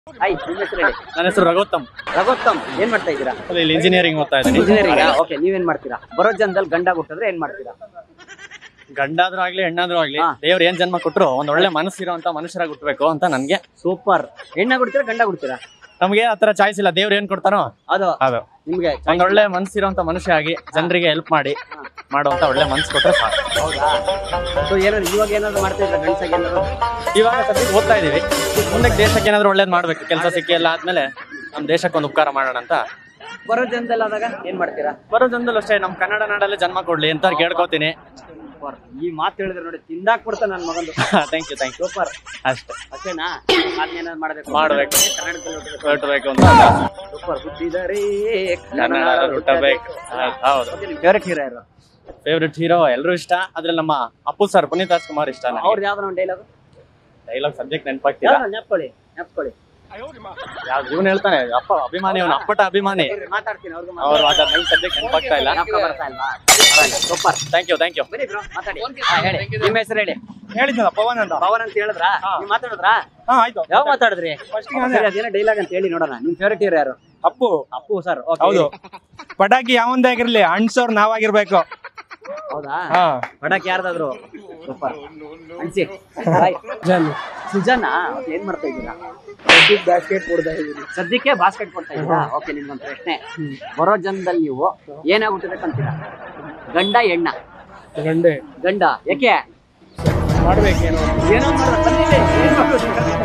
Hi ನಿಮ್ಮ ಹೆಸರು ಹೇಳಿ ನನ್ನ ಹೆಸರು ರಘೋತ್ತಮ್ ರಘೋತ್ತಮ್ ಏನ್ ಮಾಡ್ತಾ ಇದ್ದೀರಾ ಇಲ್ಲಿ ಇಂಜಿನಿಯರಿಂಗ್ ಓದ್ತಾ ಇದ್ದೀನಿ ಇಂಜಿನಿಯರಿಂಗ್ ಓಕೆ ನೀವೇನ್ ಮಾಡ್ತೀರಾ ಬರೋ ಜನದಲ್ಲಿ ಗಂಡ ಹುಟ್ಟಿದ್ರೆ ಏನ್ ಮಾಡ್ತೀರಾ ಗಂಡಾದ್ರೂ ಆಗ್ಲಿ ಹೆಣ್ಣಾದ್ರೂ ಆಗ್ಲಿ ಹಾ. ದೇವ್ರು ಏನ್ ಜನ್ಮ ಕೊಟ್ರು ಒಂದ್ ಒಳ್ಳೆ ಮನಸ್ಸಿರುವಂತ ಮನುಷ್ಯರಾಗಿ ಹುಟ್ಟಬೇಕು ಅಂತ ನನ್ಗೆ ಸೂಪರ್ ಹೆಣ್ಣ ಕೊಡ್ತೀರಾ ಗಂಡ ಕೊಡ್ತೀರಾ ನಮ್ಗೆ ಆತರ ಚಾಯ್ಸ್ ಇಲ್ಲ ದೇವ್ರು ಏನ್ ಕೊಡ್ತಾನೋ ಅದು ಅದು ನಿಮ್ಗೆ ಒಂದ್ ಒಳ್ಳೆ ಮನಸ್ಸಿರುವಂತ ಮನುಷ್ಯ ಆಗಿ ಜನರಿಗೆ ಹೆಲ್ಪ್ ಮಾಡಿ ಮಾಡುವಂತ ಒಳ್ಳೆ ಮನ್ಸು ಕೊಟ್ರೆ ಸಾಕು ಹೌದಾ ಸೊ ಏನಾದ್ರು ಇವಾಗ ಏನಾದ್ರು ಮಾಡ್ತಾ ಇದ್ರ ಗಂಡಸಾಗಿ ಏನಾದ್ರು ಇವಾಗ ಸದ್ಯಕ್ಕೆ ಓದ್ತಾ ಇದೀವಿ ಮುಂದಕ್ಕೆ ದೇಶಕ್ಕೆ ಏನಾದ್ರು ಒಳ್ಳೇದ್ ಮಾಡ್ಬೇಕು ಕೆಲಸ ಸಿಕ್ಕಿ ಎಲ್ಲ ಆದ್ಮೇಲೆ ನಮ್ ದೇಶಕ್ಕೆ ಒಂದು ಉಪಕಾರ ಮಾಡೋಣ ಅಂತ ಬರೋ ಜನದಲ್ಲಿ ಆದಾಗ ಏನ್ ಮಾಡ್ತೀರಾ ಬರೋ ಜನದಲ್ಲೂ ಅಷ್ಟೇ ನಮ್ ಕನ್ನಡ ನಾಡಲ್ಲೇ ಜನ್ಮ ಕೊಡ್ಲಿ ಅಂತ ಕೇಳ್ಕೊತೀನಿ ಸೂಪರ್ ಈ ಮಾತು ಹೇಳಿದ್ರೆ ನೋಡಿ ತಿಂದಾಕ್ ಬಿಡ್ತಾ ನನ್ನ ಮಗಂದು thank you thank you super ಅಷ್ಟೇ ಅಷ್ಟೇನಾ ಸಾಧನೆ ಏನಾದ್ರು ಮಾಡ್ಬೇಕು ಮಾಡ್ಬೇಕು. ಕನ್ನಡದಲ್ಲಿ ಹುಟ್ಬೇಕು. ಹೊರಟಬೇಕು ಅಂತ ಆಸೆ. ಸೂಪರ್ ಹುಟ್ಟಿದರೆ ಕನ್ನಡ ಹುಟ್ಟಬೇಕು ಹೌದು ಫೇವ್ರೆಟ್ ಹೀರೋ ಯಾರು ಫೇವ್ರೆಟ್ ಹೀರೋ ಎಲ್ಲರೂ ಇಷ್ಟ ಅದ್ರಲ್ಲಿ ನಮ್ಮ ಅಪ್ಪು ಸರ್ ಪುನೀತ್ ರಾಜ್ಕುಮಾರ್ ಇಷ್ಟ ಅವ್ರದ್ದು ಯಾವ್ದೋ ಒಂದು ಡೈಲಾಗ್ ಡೈಲಾಗ್ ಸದ್ಯಕ್ಕೆ ನೆನಪಾಗ್ತಿಲ್ಲ ನೆಪ್ಕೊಳ್ಳಿ ನೆಪ್ಕೊಳ್ಳಿ ಯಾವ್ದು ಇವನ್ ಹೇಳ್ತಾನೆ ಅಪ್ಪ ಅಭಿಮಾನಿ ಅವನು ಅಪ್ಪಟ ಅಭಿಮಾನಿ ಮಾತಾಡ್ತೀನಿ ಅವ್ರಿಗೂ ಅವ್ರು ಅದ್ರ ನಂಗೆ ಸದ್ಯಕ್ಕೆ ನೆನಪಾಗ್ತಾ ಇಲ್ಲ ಬರ್ತಾ ಇಲ್ವಾ super thank you thank you ಬನ್ನಿ ಬ್ರೋ ಮಾತಾಡಿ ಹಾ, ಹೇಳಿ ನಿಮ್ಮ ಹೆಸರು ಹೇಳಿ ಹೇಳಿದ್ದ ಪವನ್ ಅಂತ ಪವನ್ ಅಂತ ಹೇಳಿದ್ರಾ ನೀವು ಮಾತಾಡಿದ್ರಾ ಹಾ ಆಯ್ತು ಯಾವ ಮಾತಾಡಿದ್ರಿ First ಸರಿ, ಅದೇನೋ ಡೈಲಾಗ್ ಅಂತ ಹೇಳಿ ನೋಡೋಣ ನಿಮ್ ಫೇವ್ರೆಟ್ ಹೀರೋ ಯಾರು ಅಪ್ಪು ಅಪ್ಪು ಸರ್ ಹೌದು ಪಟಾಕಿ ಯಾವಂದೇ ಆಗಿರ್ಲಿ ಅಣ್ಸೋರ್ ನಾವಾಗಿರ್ಬೇಕು ಹೌದಾ ಹಾ ಪಟಾಕಿ ಯಾರ್ದಾದ್ರು ಸೂಪರ್ ಅನ್ಸಿ ಸುಜಾನ ಏನ್ ಮಾಡ್ತಾ ಇದ್ದೀರಾ ಬ್ಯಾಸ್ಕೆಟ್ ಕೊಡ್ತಾ ಇದೀನಿ ಸದ್ಯಕ್ಕೆ ಬಾಸ್ಕೆಟ್ ಕೊಡ್ತಾ ಇದ್ದೀರಾ ಓಕೆ ನಿಮ್ಗೊಂದು ಪ್ರಶ್ನೆ ಬರೋ ಜನದಲ್ಲಿ ನೀವು ಏನಾಗ್ಬಿಟ್ಟಿರ್ಬೇಕಂತೀರಾ ಗಂಡ ಹೆಣ್ಣ ಗಂಡೆ ಗಂಡ ಯಾಕೆ ಮಾಡ್ಬೇಕೇನೋ ಏನೋ ಮಾಡ್ಬೇಕು ಬಂದಿದೆ. ಏನ್ ಮಾಡ್ಬೇಕು?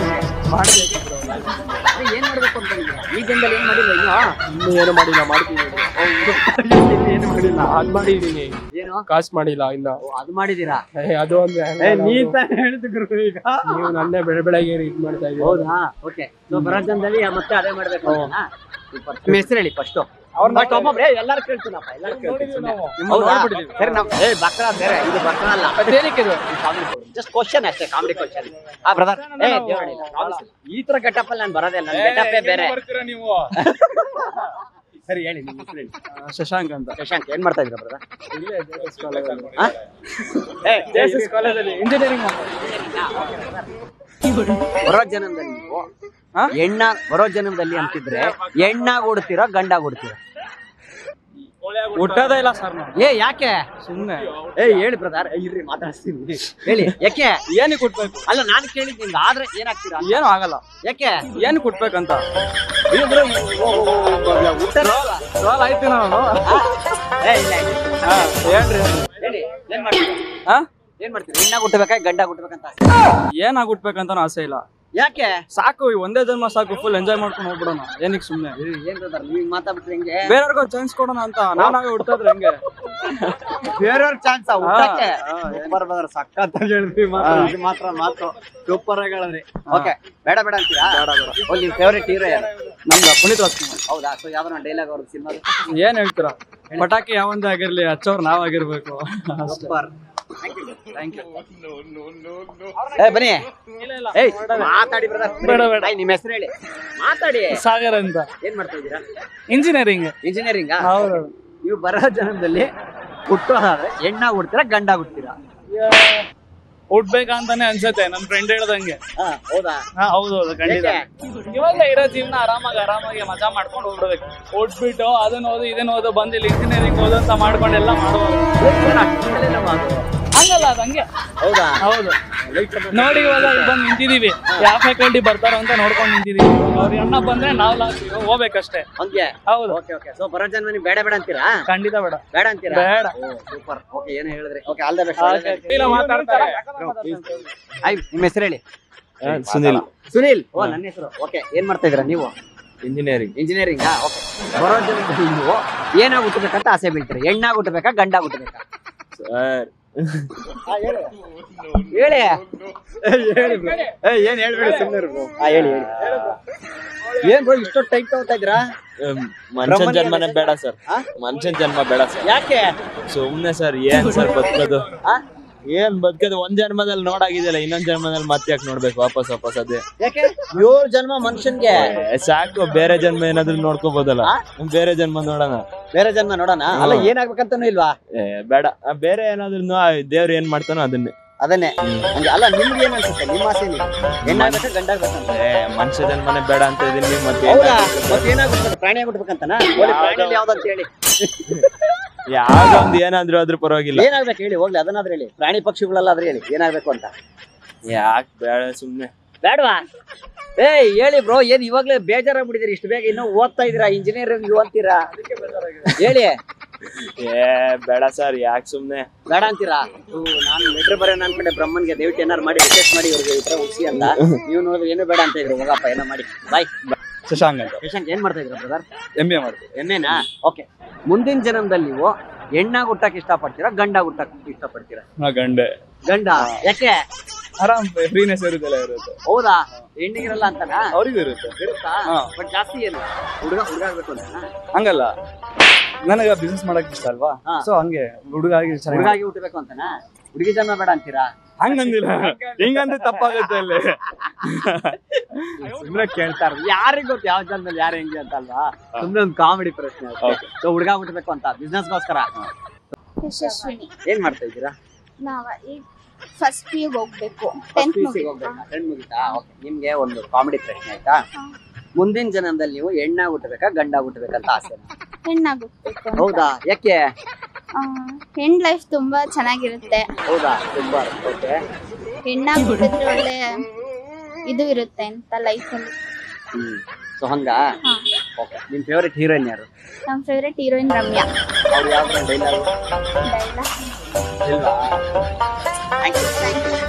ಅದೇ ಏನ್ ಮಾಡ್ಬೇಕು ಅಂತ ಇದ್ದೀರಾ? ಈ ಜನದಲ್ಲಿ ಏನ್ ಮಾಡಿಲ್ಲ ಇನ್ನು ಇನ್ನೂ ಏನು ಮಾಡಿಲ್ಲ ಮಾಡ್ತೀನಿ ಏನು ಮಾಡಿಲ್ಲ ಅದ್ ಮಾಡಿದೀನಿ ಏನು ಕಾಸ್ ಮಾಡಿಲ್ಲ ಇನ್ನ ಓ, ಅದು ಮಾಡಿದೀರಾ ಏ, ಅದು ಅಂದ್ರೆ ಹೇಳಿದ್ರು ಈಗ ನೀವು ನನ್ನೇ ಬೆಳೆ ಬೆಳಗ್ಗೆ ಇದ್ ಮಾಡ್ತಾ ಇದ್ದೀವಿ ಹೌದಾ ಓಕೆ ಸೊ ಬರೋ ಜನದಲ್ಲಿ ಮತ್ತೆ ಅದೇ ಮಾಡ್ಬೇಕು ಅಂತನಾ? Super. ನಿಮ್ಮ ಹೆಸರು ಹೇಳಿ ಫಸ್ಟ್ ಅವ್ರ್ನ ಫಸ್ಟ್ ಒಬ್ಬೊಬ್ರೆ ಎಲ್ಲಾರು ಕೇಳ್ತೀನಪ್ಪ ಎಲ್ಲಾರು ಕೇಳ್ತೀನಿ ಸುಮ್ನೆ. ನಿಮ್ಮನ್ನ ಹೌದಾ? ನೋಡ್ಬಿಟ್ಟಿದೀವಿ. ಸರಿ ನಾವು ಏ ಬಕ್ರ ಬೇರೆ ಇದು ಬಕ್ರ ಅಲ್ಲ ಜಸ್ಟ್ ಕ್ವಶನ್ ಅಷ್ಟೇ ಕಾಮಿಡಿ ಕ್ವಶನ್ ಆ ಬ್ರದರ್ ಏ ದೇವ್ರೇ, promise. ಈ ತರ ಗೆಟಪ್ ಅಲ್ಲಿ ನಾನು ಬರೋದೇ ಇಲ್ಲ ಗೆಟಪ್ಪೇ ಬೇರೆ ನೀವು ಸರಿ ಹೇಳಿ ನಿಮ್ಮ ಹೆಸರು ಹೇಳಿ ಶಶಾಂಕ್ ಅಂತ ಶಶಾಂಕ್ ಏನ್ ಮಾಡ್ತಾ ಇದ್ರ ಬ್ರದರ್ ಇಲ್ಲೇ ಜೆಎಸ್ ಕಾಲೇಜಲ್ಲಿ ಏ ಜೆಎಸ್ ಕಾಲೇಜಲ್ಲಿ ಇಂಜಿನಿಯರಿಂಗ್ ಬರೋ ಜನ್ಮದಲ್ಲಿ ನೀವು ಹೆಣ್ಣ ಬರೋ ಜನ್ಮದಲ್ಲಿ ಅಂತಿದ್ರೆ ಹೆಣ್ಣಾಗ್ ಹುಡ್ತೀರಾ ಗಂಡಾಗ್ ಹುಡ್ತೀರಾ ಹುಟ್ಟೋದೇ ಇಲ್ಲ ಸರ್ ನಾವು ಏ ಯಾಕೆ ಸುಮ್ನೆ ಏ ಹೇಳಿ ಬ್ರದರ್ ಇರ್ರಿ ಮಾತಾಡ್ತೀನಿ ಹೇಳಿ ಯಾಕೆ ಏನಕ್ಕೆ ಹುಟ್ಬೇಕು ಅಲ್ಲ ನಾನು ಕೇಳಿದ್ ನಿಮ್ಗೆ ಆದ್ರೆ ಏನಾಗ್ತೀರಾ ಅಂತ. ಏನು ಆಗಲ್ಲ ಯಾಕೆ ಏನಕ್ಕೆ ಹುಟ್ಬೇಕಂತ ಇವ್ರು ಹುಟ್ಟಾರ ಸವಾಲ್ ಆಯ್ತು ನಾನು ಏ ಇಲ್ಲ ಇಲ್ಲ. ಹಾ ಹೇಳ್ರಿ ಹೇಳಿ ಏನ್ ಮಾಡ್ತೀರಿ ಹಾ ಏನ್ ಮಾಡ್ತೀರಿ ಹೆಣ್ಣಾಗ್ ಹುಟ್ಟಬೇಕಾ ಗಂಡಾಗ್ ಹುಟ್ಟಬೇಕಂತ ಏನಾಗ್ ಹುಟ್ಬೇಕಂತ ಆಸೆ ಇಲ್ಲ ಯಾಕೆ ಸಾಕು ಈ ಒಂದೇ ಜನ್ಮ ಸಾಕು ಫುಲ್ ಎಂಜಾಯ್ ಮಾಡ್ಕೊಂಡು ಹೋಗ್ಬಿಡೋಣ ಏನಕ್ಕೆ ಸುಮ್ನೆ ಏನ್ ಬ್ರದರ್ ನೀವ್ ಮಾತಾಡ್ಬಿಟ್ರಿ ಹೆಂಗೆ ಬೇರೆಯವ್ರಿಗೂ ಚಾನ್ಸ್ ಕೊಡೋಣ ಅಂತ ನಾನಾಗೆ ಹುಡ್ತಾದ್ರೆ ಹೆಂಗೆ ಬೇರೆಯವ್ರ ಚಾನ್ಸ್ ಹುಟ್ಟಕ್ಕೆ ಹಾ, ಸೂಪರ್ ಬ್ರದರ್ ಸಖತ್ ಹೇಳಿದ್ರಿ ಮಾತ್ರ ಇದು ಮಾತ್ರ ಮಾತು ಸೂಪರ್ ಆಗಿ ಹೇಳಿದ್ರಿ ಓಕೆ ಬೇಡ ಬೇಡ ಅಂತೀರಾ ಬೇಡ ಬೇಡ ಓ ನಿಮ್ ಫೇವರೇಟ್ ಹೀರೋ ಯಾರು ನಮ್ದು ಪುನೀತ್ ರಾಜ್ಕುಮಾರ್ ಹೌದಾ ಸೊ ಯಾವ್ದೋ ಡೈಲಾಗ್ ಅವ್ರ ಸಿನಿಮಾ ಏನ್ ಹೇಳ್ತೀರಾ ಪಟಾಕಿ ಯಾವಂದೇ ಆಗಿರ್ಲಿ ಹಚ್ಚೋರ್ ನಾವಾಗಿರ್ಬೇಕು ಸೂಪರ್ ಥ್ಯಾಂಕ್ ಯು ಏ ಬನ್ನಿ ಏಯ್ ಮಾತಾಡಿ ಬ್ರದರ್ ಬೇಡ, ಬೇಡ. ನಿಮ್ಮ ಹೆಸರು ಹೇಳಿ ಮಾತಾಡಿ ಸಾಗರ್ ಅಂತ ಏನ್ ಮಾಡ್ತಾ ಇದ್ದೀರಾ ಇಂಜಿನಿಯರಿಂಗ್ ಇಂಜಿನಿಯರಿಂಗ್ ಹೌದು ನೀವು ಬರೋ ಜನ್ಮದಲ್ಲಿ ಹುಟ್ಟೋದಾದ್ರೆ ಹೆಣ್ಣಾಗ್ ಹುಡ್ತೀರಾ ಗಂಡಾಗ್ ಹುಡ್ತೀರಾ ಹುಟ್ಬೇಕಂತಾನೆ ಅನ್ಸತ್ತೆ ನನ್ ಫ್ರೆಂಡ್ ಹೇಳ್ದಂಗೆ ಹಾ ಹೌದಾ ಹಾ ಹೌದು ಹೌದು ಖಂಡಿತ ಇವಾಗ ಇರೋ ಜೀವನ ಆರಾಮಾಗಿ ಆರಾಮಾಗಿ ಮಜಾ ಮಾಡ್ಕೊಂಡು ಹೋಗ್ಬಿಡ್ಬೇಕು ಓದ್ಬಿಟ್ಟು ಅದನ್ನ ಓದು ಇದನ್ನ ಓದು ಬಂದು ಇಲ್ಲಿ ಇಂಜಿನಿಯರಿಂಗ್ ಓದು ಅಂತ ಮಾಡ್ಕೊಂಡೆಲ್ಲ ಮಾಡುವಾಗ ಹಂಗಲ್ಲ ಅದು ಹಂಗೆ ಹೌದಾ ಹೌದು ನೋಡಿ ಇವಾಗ ಇಲ್ಲಿ ಬಂದು ನಿಂತಿದೀವಿ ಯಾವ ಫ್ಯಾಕಲ್ಟಿ ಬರ್ತಾರೋ ಅಂತ ನೋಡ್ಕೊಂಡು ನಿಂತಿದೀವಿ ಅವ್ರ ಅಣ್ಣ ಬಂದ್ರೆ ನಾವ್ ಲಾಸ್ಟ್ ಹೋಗ್ಬೇಕಷ್ಟೇ ಹಂಗೆ ಹೌದು ಓಕೆ ಓಕೆ ಸೊ ಬರೋ ಜನ್ಮ ನೀವು ಬೇಡ ಬೇಡ ಅಂತೀರಾ ಖಂಡಿತ ಬೇಡ ಬೇಡ ಅಂತೀರಾ ಬೇಡ ಸೂಪರ್ ಓಕೆ ಏನು ಹೇಳಿದ್ರಿ ಓಕೆ ಆಲ್ ದ ಬೆಸ್ಟ್ ಇಲ್ಲ ಮಾತಾಡ್ತಾರೆ ಆಯ್ ನಿಮ್ಮ ಹೆಸರು ಹೇಳಿ ಸುನಿಲ್ ಸುನಿಲ್ ಓ ನನ್ನ ಹೆಸರು ಓಕೆ ಏನ್ ಮಾಡ್ತಾ ಇದೀರಾ ನೀವು ಇಂಜಿನಿಯರಿಂಗ್ ಇಂಜಿನಿಯರಿಂಗ್ ಓಕೆ ಬರೋ ಜನ್ಮದಲ್ಲಿ ನೀವು ಏನಾಗ್ ಹುಟ್ಟಬೇಕಂತ ಆಸೆ ಬೀಳ್ತೀರಿ ಹೆಣ್ಣಾಗ್ ಹುಟ್ಟಬೇಕಾ ಗಂಡಾಗ್ ಹುಟ್ಟಬೇಕಾ ಸರ್ ಹೇಳಿ ಹೇಳಿ bro. ಏ, ಏನ್ ಹೇಳ್ಬೇಡಿ ಸುಮ್ಮನೆ ಹಾ ಹೇಳಿ ಹೇಳಿ ಏನ್ ಬ್ರೋ ಇಷ್ಟೊತ್ತು ಟೈಟ್ ತಗೋತಾ ಇದ್ದೀರಾ ಮನುಷ್ಯನ್ ಜನ್ಮನೇ ಬೇಡ ಸರ್ ಆ? ಮನುಷ್ಯನ್ ಜನ್ಮ ಬೇಡ ಸರ್ ಯಾಕೆ ಸುಮ್ನೆ ಸರ್ ಏನ್ ಸರ್ ಬದುಕೋದು ಆ? ಏನ್ ಬದುಕೋದು ಒಂದ್ ಜನ್ಮದಲ್ಲಿ ನೋಡಾಗಿದೆಯಲ್ಲ ಇನ್ನೊಂದ್ ಜನ್ಮದಲ್ಲಿ ಮತ್ತೆ ಯಾಕೆ ನೋಡ್ಬೇಕು ವಾಪಸ್ ವಾಪಸ್ ಅದೇ ಯಾಕೆ ಏಳು ಜನ್ಮ ಮನುಷ್ಯನ್ಗೆ ಏ, ಸಾಕು ಬೇರೆ ಜನ್ಮ ಏನಾದ್ರು ನೋಡ್ಕೋಬಹುದಲ್ಲ ಬೇರೆ ಜನ್ಮ ನೋಡೋಣ ಬೇರೆ ಜನ್ಮ ನೋಡೋಣ ಅಲ್ಲ ಏನಾಗ್ಬೇಕಂತನೂ ಇಲ್ವಾ ಏ ಬೇಡ ಆ, ಬೇರೆ ಏನಾದ್ರು ದೇವ್ರ ಏನ್ ಮಾಡ್ತಾನೋ ಅದನ್ನೇ ಅದನ್ನೇ ಹಂಗೆ ಅಲ್ಲ ನಿಮ್ಗೆ ಏನ್ ಅನ್ಸುತ್ತೆ ನಿಮ್ಮ ಆಸೆ ಏನು ಹೆಣ್ಣಾಗ್ಬೇಕಾ ಗಂಡಾಗ್ಬೇಕಂತ ಏ ಮನುಷ್ಯ ಜನ್ಮನೆ ಬೇಡ ಅಂತ ಇದೀನಿ ಮತ್ತೆ ಹೌದಾ ಮತ್ತೆ ಏನಾಗ್ಬೇಕು ಪ್ರಾಣಿ ಆಗ್ಬಿಡ್ಬೇಕಂತನಾ ಹೋಗ್ಲಿ, ಪ್ರಾಣಿಯಲ್ಲಿ ಯಾವ್ದಂತ ಹೇಳಿ ಯಾವ್ದೋ ಒಂದ್ ಏನಾದ್ರೂ ಆದ್ರೂ ಪರವಾಗಿಲ್ಲ ಏನಾಗ್ಬೇಕು ಹೇಳಿ ಹೋಗ್ಲಿ ಅದನ್ನಾದ್ರೂ ಹೇಳಿ ಪ್ರಾಣಿ ಪಕ್ಷಿಗಳಲ್ಲಾದ್ರೂ ಹೇಳಿ ಏನಾಗ್ಬೇಕು ಅಂತ ಯಾಕ್ ಬೇಡ ಸುಮ್ನೆ ಬೇಡವಾ ಏಯ್ ಹೇಳಿ ಬ್ರೋ ಏನ್ ಇವಾಗ್ಲೇ ಬೇಜಾರಾಗ್ಬಿಟ್ಟಿದ್ದೀರಿ ಇಷ್ಟು ಬೇಗ ಇನ್ನೂ ಓದ್ತಾ ಇದೀರಾ ಇಂಜಿನಿಯರಿಂಗ್ ಓದ್ತೀರಾ ಹೇಳಿ ಏ ಬೇಡ ಸರ್ ಯಾಕ್ ಸುಮ್ನೆ ಬೇಡ ಅಂತೀರಾ ಹ್ಞೂ, ನಾನು ಲೆಟರ್ ಬರೋಣ ಅನ್ಕೊಂಡೆ ಬ್ರಹ್ಮನ್ಗೆ ದಯವಿಟ್ಟು ಏನಾರು ಮಾಡಿ ರಿಕ್ವೆಸ್ಟ್ ಮಾಡಿ ಇವ್ರಿಗೆ ಈ ತರ ಉಳಿಸಿ ಅಂತ ನೀವು ನೋಡಿದ್ರೆ ಏನು ಬೇಡ ಅಂತ ಇದ್ರು ಹೋಗಪ್ಪ ಏನೋ ಮಾಡಿ ಬಾಯ್ ಶಶಾಂಕ್ ಅಂತ ಶಶಾಂಕ್ ಏನ್ ಮಾಡ್ತಾ ಇದ್ರ ಬ್ರದರ್ ಎಂ ಎ ಮಾಡ್ತೀವಿ ಎಮ್ಮೆನಾ ಓಕೆ ಮುಂದಿನ ಜನ್ಮದಲ್ಲಿ ನೀವು ಹೆಣ್ಣಾಗ್ ಹುಟ್ಟಕ್ ಇಷ್ಟಪಡ್ತೀರಾ ಗಂಡಾಗ್ ಹುಟ್ಟಕ್ ಇಷ್ಟಪಡ್ತೀರಾ ನಾ ಗಂಡೆ ಗಂಡ ಯಾಕೆ ಆರಾಮ್ ಫ್ರೀನೆಸ್ ಇರುತ್ತಲ್ಲ ಇರುತ್ತೆ ಹೌದಾ ಹೆಣ್ಣಿಗಿರಲ್ಲ ಅಂತನಾ ಅವ್ರಿಗೂ ಇರುತ್ತೆ ಇರುತ್ತಾ ಹಾ. ಬಟ್ ಜಾಸ್ತಿ ಏನು ಹುಡುಗ ಹುಡುಗ ಆಗ್ಬೇಕು ಅಂತನಾ ಹಂಗಲ್ಲ ನನಗ ಬಿಸ್ನೆಸ್ ಮಾಡಕ್ ಇಷ್ಟ ಅಲ್ವಾ ಹಾ. ಸೊ ಹಂಗೆ ಹುಡುಗ ಆಗಿ ಚೆನ್ನಾಗಿ ಹುಡುಗಾಗಿ ಹುಟ್ಟಬೇಕು ಅಂತನಾ ಹುಡುಗಿ ಜನ್ಮ ಬೇಡ ಅಂತೀರಾ ಹಂಗಂದಿಲ್ಲ ಹಿಂಗಂದ್ರೆ ತಪ್ಪಾಗುತ್ತೆ ಅಲ್ಲಿ ಸುಮ್ನೆ ಕೇಳ್ತಾರ ಯಾರಿಗ್ ಗೊತ್ತು ಯಾವ ಜನ್ಮದಲ್ಲಿ ಯಾರು ಹೆಂಗೆ ಅಂತ ಅಲ್ವಾ ಸುಮ್ನೆ ಒಂದು ಕಾಮಿಡಿ ಪ್ರಶ್ನೆ Okay. ಸೊ ಹುಡುಗ ಹುಟ್ಟಬೇಕು ಅಂತ ಬಿಸ್ನೆಸ್ಗೋಸ್ಕರ ಯಶಸ್ವಿನಿ ಏನ್ ಮಾಡ್ತಾ ಇದ್ದೀರಾ ನಾವ ಈಗ ಫಸ್ಟ್ ಪಿ ಹೋಗ್ಬೇಕು ಫಸ್ಟ್ ಟೆಂತ್ ಪಿ ಸಿ ಹೋಗ್ಬೇಕಾ ಟೆಂತ್ ಮುಗಿತಾ ಓಕೆ ನಿಮ್ಗೆ ಒಂದು ಕಾಮಿಡಿ ಪ್ರಶ್ನೆ ಆಯ್ತಾ ಮುಂದಿನ ಜನ್ಮದಲ್ಲಿ ನೀವು ಹೆಣ್ಣಾಗ್ ಹುಟ್ಟಬೇಕಾ ಗಂಡಾಗ್ ಹುಟ್ಟಬೇಕಂತ ಆಸೆ ಹೆಣ್ಣಾಗೋಗ್ಬೇಕು ಹೌದಾ ಯಾಕೆ ಹೆಣ್ ಲೈಫ್ ತುಂಬಾ ಚೆನ್ನಾಗಿರುತ್ತೆ ಹೌದಾ ತುಂಬಾ ಓಕೆ ಹೆಣ್ಣಾಗ್ ಹುಟ್ಟಿದ್ರೆ ಒಳ್ಳೆ ಇದು ಇರುತ್ತೆ ಅಂತ ಲೈಫಲ್ಲಿ ಹ್ಮ್ ಸೊ ಹಂಗ ಹಾ ಓಕೆ ನಿಮ್ ಫೇವರಿಟ್ ಹೀರೋಯಿನ್ ಯಾರು ನಮ್ಮ ಫೇವ್ರೆಟ್ ಹೀರೋಯಿನ್ ರಮ್ಯಾ ಅವ್ರು ಯಾವ್ದು ಡೈಲಾಗ್ ಡೈಲಾಗ್ ಇಲ್ವಾ ಥ್ಯಾಂಕ್ ಯು